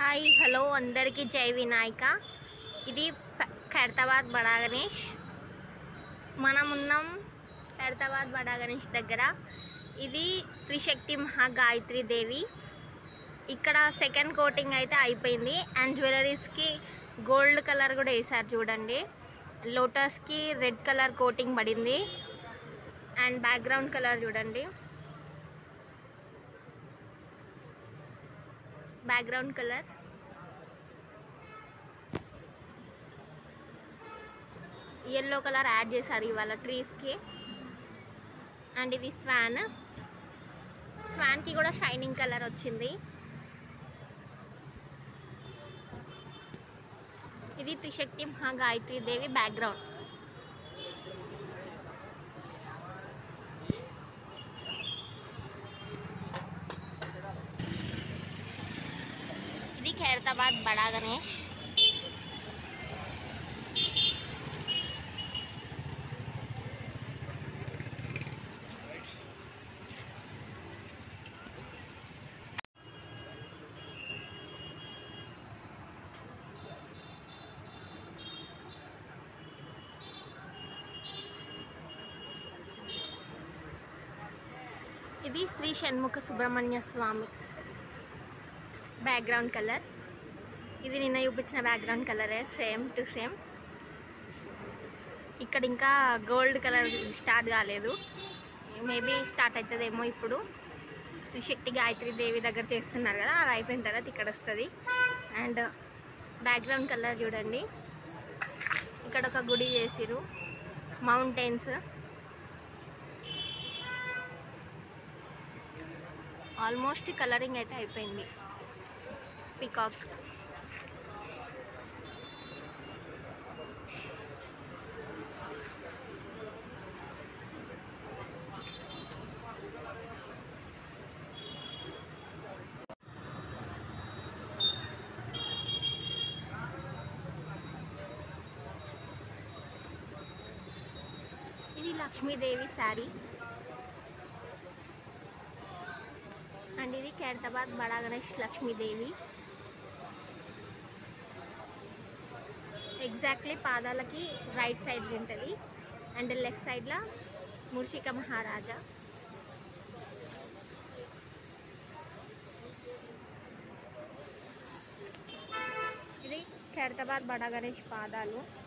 hi hello అందరికీ జై వినాయక ఇది ప- ఖైరతాబాద్ బడా గణేష్ మనం ఉన్నాం ఖైరతాబాద్ బడా గణేష్ దగ్గర ఇది త్రిశక్తి మహాగాయత్రి దేవి ఇక్కడ సెకండ్ కోటింగ్ అయితే అయిపోయింది అండ్ జ్యువెలరీస్కి గోల్డ్ కలర్ కూడా వేసారు చూడండి లోటస్కి రెడ్ కలర్ కోటింగ్ పడింది అండ్ బ్యాక్గ్రౌండ్ కలర్ చూడండి background colour yellow colour add చేశారు ఇవాళ ట్రీస్కి అండ్ ఇది స్వాన్ స్వాన్కి కూడా షైనింగ్ కలర్ వచ్చింది ఇది త్రిశక్తి మహాగాయత్రి దేవి బ్యాక్గ్రౌండ్ ఇది ఖైరతాబాద్ బడా గణేష్ ఇది శ్రీ షణ్ముఖ సుబ్రహ్మణ్య స్వామి బ్యాక్గ్రౌండ్ కలర్ ఇది నిన్న చూపించిన బ్యాక్గ్రౌండ్ కలరే సేమ్ టు సేమ్ ఇక్కడ ఇంకా గోల్డ్ కలర్ స్టార్ట్ కాలేదు మేబీ స్టార్ట్ అవుతుందేమో ఇప్పుడు త్రిశక్తి గాయత్రి దేవి దగ్గర చేస్తున్నారు కదా అది అయిపోయిన తర్వాత ఇక్కడ వస్తుంది అండ్ బ్యాక్గ్రౌండ్ కలర్ చూడండి ఇక్కడ ఒక గుడి చేసిరు మౌంటైన్స్ ఆల్మోస్ట్ కలరింగ్ అయితే అయిపోయింది పికాక్ ఇది లక్ష్మీదేవి శారీ అండ్ ఇది ఖైరతాబాద్ బడా గణేష్ లక్ష్మీదేవి ఎగ్జాక్ట్లీ పాదాలకి రైట్ సైడ్ ఉంటుంది అండ్ లెఫ్ట్ సైడ్లో ముర్షిక మహారాజా ఇది ఖైరతాబాద్ బడా గణేష్ పాదాలు